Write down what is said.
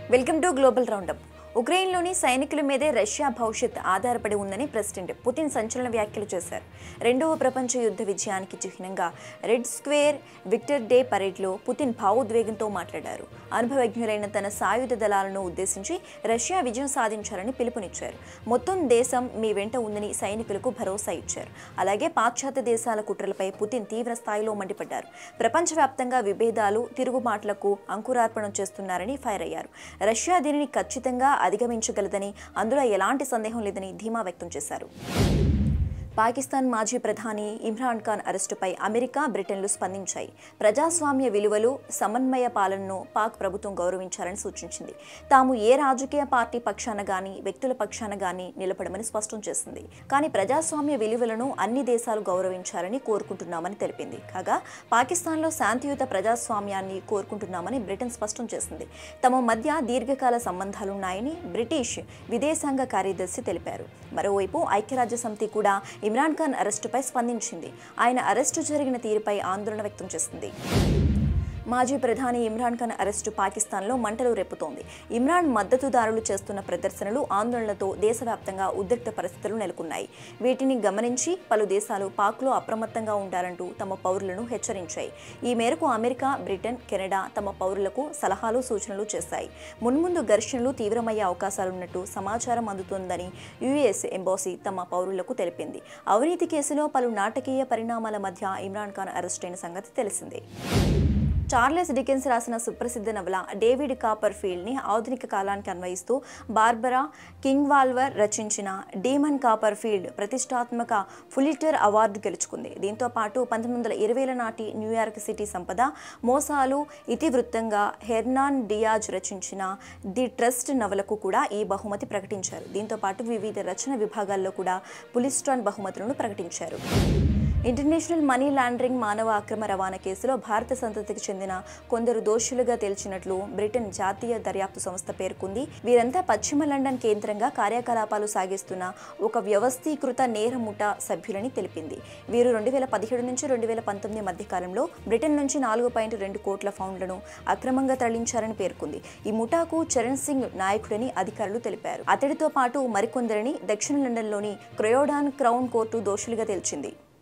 welcome to global roundup ఉక్రెయిన్లోని సైనికుల మీదే రష్యా భవిష్యత్ ఆధారపడి ఉందని ప్రెసిడెంట్ పుతిన్ సంచలన వ్యాఖ్యలు చేశారు రెండవ ప్రపంచ యుద్ధ విజయానికి చిహ్నంగా రెడ్ స్క్వేర్ విక్టర్ డే పరేడ్లో పుతిన్ భావోద్వేగంతో మాట్లాడారు అనుభవజ్ఞులైన తన సాయుధ దళాలను ఉద్దేశించి రష్యా విజయం సాధించాలని పిలుపునిచ్చారు మొత్తం దేశం మీ వెంట ఉందని సైనికులకు భరోసా ఇచ్చారు అలాగే పాశ్చాత్య దేశాల కుట్రలపై పుతిన్ తీవ్ర స్థాయిలో మండిపడ్డారు ప్రపంచవ్యాప్తంగా విభేదాలు తిరుగుబాట్లకు అంకురార్పణం చేస్తున్నారని ఫైర్ అయ్యారు రష్యా దీనిని ఖచ్చితంగా అధిగమించగలదని అందులో ఎలాంటి సందేహం లేదని ధీమా వ్యక్తం చేశారు పాకిస్తాన్ మాజీ ప్రధాని ఇమ్రాన్ ఖాన్ అరెస్టుపై అమెరికా బ్రిటన్లు స్పందించాయి ప్రజాస్వామ్య విలువలు సమన్వయ పాలనను పాక్ ప్రభుత్వం గౌరవించాలని సూచించింది తాము ఏ రాజకీయ పార్టీ పక్షాన గాని వ్యక్తుల పక్షాన గాని నిలబడమని స్పష్టం చేసింది కానీ ప్రజాస్వామ్య విలువలను అన్ని దేశాలు గౌరవించాలని కోరుకుంటున్నామని తెలిపింది కాగా పాకిస్తాన్లో శాంతియుత ప్రజాస్వామ్యాన్ని కోరుకుంటున్నామని బ్రిటన్ స్పష్టం చేసింది తమ మధ్య దీర్ఘకాల సంబంధాలున్నాయని బ్రిటిష్ విదేశాంగ కార్యదర్శి తెలిపారు మరోవైపు ఐక్యరాజ్య సమితి కూడా ఇమ్రాన్ ఖాన్ అరెస్టుపై స్పందించింది ఆయన అరెస్టు జరిగిన తీరుపై ఆందోళన వ్యక్తం చేసింది మాజీ ప్రధాని ఇమ్రాన్ ఖాన్ అరెస్టు పాకిస్తాన్లో మంటలు రేపుతోంది ఇమ్రాన్ మద్దతుదారులు చేస్తున్న ప్రదర్శనలు ఆందోళనలతో దేశవ్యాప్తంగా ఉద్రిక్త పరిస్థితులు నెలకొన్నాయి వీటిని గమనించి పలు దేశాలు పాక్లో అప్రమత్తంగా ఉండాలంటూ తమ పౌరులను హెచ్చరించాయి ఈ మేరకు అమెరికా బ్రిటన్ కెనడా తమ పౌరులకు సలహాలు సూచనలు చేశాయి మున్ముందు ఘర్షణలు తీవ్రమయ్యే అవకాశాలున్నట్టు సమాచారం అందుతోందని యుఎస్ ఎంబాసీ తమ పౌరులకు తెలిపింది అవినీతి కేసులో పలు నాటకీయ పరిణామాల మధ్య ఇమ్రాన్ ఖాన్ అరెస్ట్ అయిన సంగతి తెలిసిందే చార్లెస్ డికెన్స్ రాసిన సుప్రసిద్ధ నవల డేవిడ్ కాపర్ ఫీల్డ్ని ఆధునిక కాలానికి అన్వయిస్తూ బార్బరా కింగ్వాల్వర్ రచించిన డీమన్ కాపర్ ఫీల్డ్ ప్రతిష్టాత్మక ఫులిటర్ అవార్డు గెలుచుకుంది దీంతో పాటు పంతొమ్మిది వందల ఇరవైల నాటి న్యూయార్క్ సిటీ సంపద మోసాలు ఇతివృత్తంగా హెర్నాన్ డియాజ్ రచించిన ది ట్రస్ట్ నవలకు కూడా ఈ బహుమతి ప్రకటించారు దీంతో పాటు వివిధ రచన విభాగాల్లో కూడా పులిస్టాన్ బహుమతులను ప్రకటించారు ఇంటర్నేషనల్ మనీ లాండరింగ్ మానవ అక్రమ రవాణా కేసులో భారత సంతతికి చెందిన కొందరు దోషులుగా తేల్చినట్లు బ్రిటన్ జాతీయ దర్యాప్తు సంస్థ పేర్కొంది వీరంతా పశ్చిమ లండన్ కేంద్రంగా కార్యకలాపాలు సాగిస్తున్న ఒక వ్యవస్థీకృత నేర ముఠా సభ్యులని తెలిపింది వీరు రెండు వేల పదిహేడు నుంచి రెండు వేల పంతొమ్మిది మధ్య కాలంలో బ్రిటన్ నుంచి నాలుగు పాయింట్ రెండు కోట్ల పౌండ్లను అక్రమంగా తరలించారని పేర్కొంది ఈ ముఠాకు చరణ్ సింగ్ నాయకుడని అధికారులు తెలిపారు అతడితో పాటు మరికొందరిని దక్షిణ లండన్లోని క్రయోడాన్ క్రౌన్ కోర్టు దోషులుగా తేల్చింది